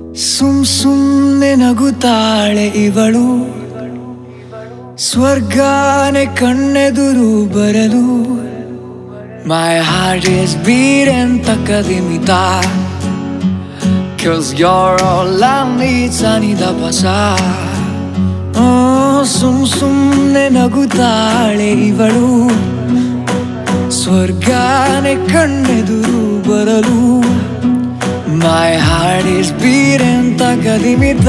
ಸುಮ್ ಸುಮ್ನೆ ನಗುತ್ತಾಳೆ ಇವಳು ಸ್ವರ್ಗಾನೆ ಕಣ್ಣೆದುರು ಬರಲು ಮೈ ಹಾರ್ಟ್ ಇಸ್ ಬೀಟ್ ಅಂತ ಕದಿಮಿತ Cause you're all I need ಸನಿದ ಬಸ ಸುಮ್ ಸುಮ್ನೆ ನಗುತ್ತಾಳೆ ಇವಳು ಸ್ವರ್ಗಾನೆ ಕಣ್ಣೆದುರು ಬರಲು ಮೈ ಹಾರ್ಟ್ ಇಸ್ ಬೀಟ್ ಅಂತ ಕದಿಮಿತ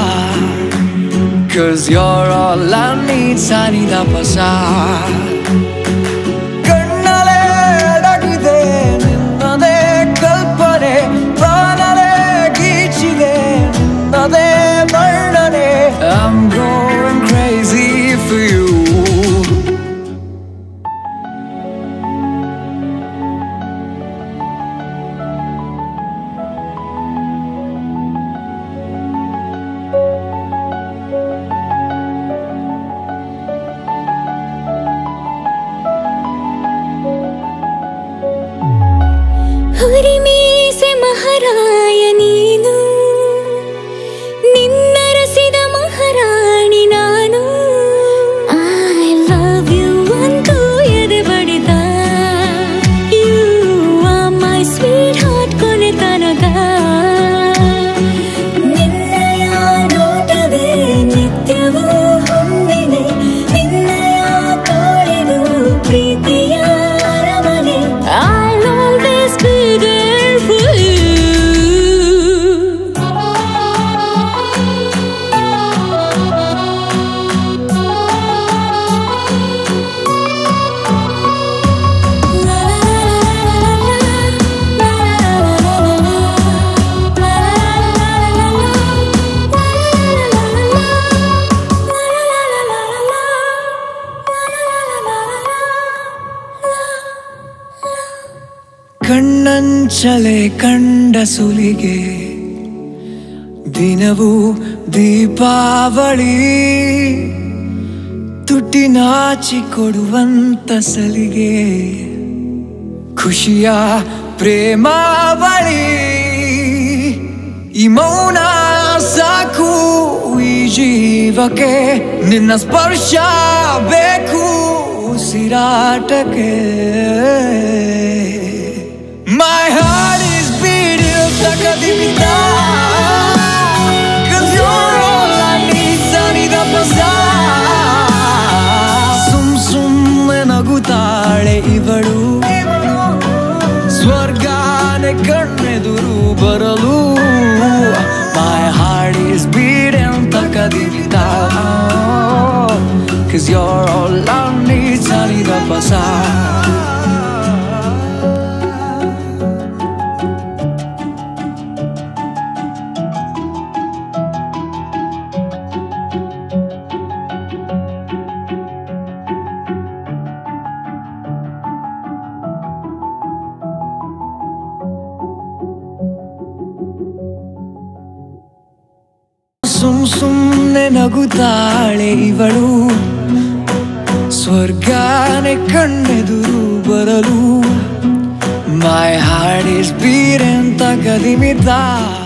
Cause you're all I need ಸನಿದ ಬಸ ಕಣ್ಣಲೆ ಅಡಗಿದೆ ನಿನ್ನದೇ ಕಲ್ಪನೆ ಪ್ರಾಣಲೇ ಗೀಚಿದೆ ನಿನ್ನದೇ ವರ್ಣನೆ I'm going crazy for you ಹುರಿಮೀಸೆ ಮಹಾರಾಯ ನೀನು ನಿನ್ನರಸಿದ ಮಹಾರಾಣಿ ನಾನು ಐ ಲವ್ ಯು ಅಂತೂ ಎದೆ ಬಡಿದ you are my sweetheart ಕೊನೆ ತನಕ ನಿನ್ನಯ ನೋಟವೇ ನಿತ್ಯವೂ ಹೊಂದಿದೆ ನಿನ್ನಯ ತೋಳಿದು ಪ್ರೀತಿಯ ಅರಮನೆ I'll always be there for you ಕಣ್ಣಂಚಲೆ ಕಂಡ ಸುಲಿಗೆ ದಿನವೂ ದೀಪಾವಳಿ ತುಟಿ ನಾಚಿ ಕೊಡುವಂತ ಸಲಿಗೆ ಖುಷಿಯ ಪ್ರೇಮಾವಳಿ ಈ ಮೌನ ಸಾಕು ಈ ಜೀವಕ್ಕೆ ನಿನ್ನ ಸ್ಪರ್ಶ ಬೇಕು ಉಸಿರಾಟಕ್ಕೆ My heart is beating ತಕದಿಮಿತ Cause you're all I need ಸನಿದ ಬಸ ಸುಮ್ ಸುಮ್ಮನೆ ನಗುತ್ತಾಳೆ ಇವಳು ಸ್ವರ್ಗಾನೆ ಕಣ್ಣೆದುರು ಬರಲು My heart is beating ತಕದಿಮಿತ Cause you're all I need ಸನಿದ ಬಸ ಸುಮ್ ಸುಮ್ನೆ ನಗುತ್ತಾಳೆ ಇವಳು ಸ್ವರ್ಗಾನೆ ಕಣ್ಣೆದುರು ಬರಲು ಮೈ ಹಾರ್ಟ್ ಇಸ್ ಬೀಟ್ ಅಂತ ಕದಿಮಿತ